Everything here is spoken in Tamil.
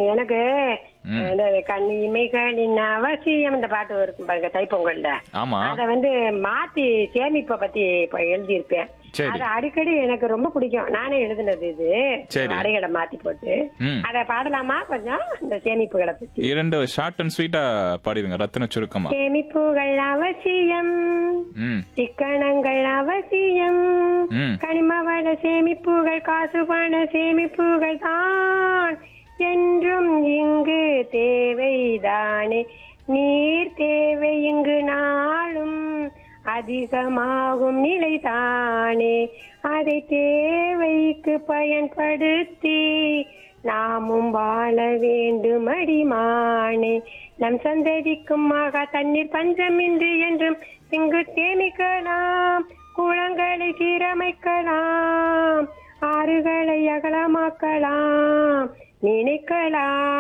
எனக்கு இந்த கண்ணி இமைகளின் அவசியம் இந்த பாட்டு இருக்கும் பாருங்க தைப்பொங்கல்ல ஆமா அத வந்து மாத்தி சேமிப்பை பத்தி இப்ப எழுதியிருப்பேன் சரி. அது அடிக்கடி எனக்கு ரொம்ப பிடிக்கும் நானே எழுதுனது இது சரி. வரிகளை மாத்தி போட்டு ம் அத பாடலாமா கொஞ்சம் இந்த சேமிப்புகளை பத்தி இரண்டு ஷார்ட் அண்ட் ஸ்வீட்டா பாடிடுங்க ரத்தின சுருக்கமா சேமிப்புகள் அவசியம் ம் சிக்கனங்கள் அவசியம் ம் கனிம வள சேமிப்புகள் காசு பண சேமிப்புகள் தான் என்றும் இங்கு தேவைதானே நீர் தேவை இங்கு நாளும் அதிகமாகும் நிலைதானே அதை தேவைக்கு பயன்படுத்தி நாமும் வாழ வேண்டும் அடிமானே நம் சந்ததிக்கும் ஆக தண்ணீர் பஞ்சமின்றி என்றும் இங்கு சேமிக்கலாம் குளங்களை சீரமைக்கலாம் ஆறுகளை அகலமாக்கலாம் நினைக்கலாம்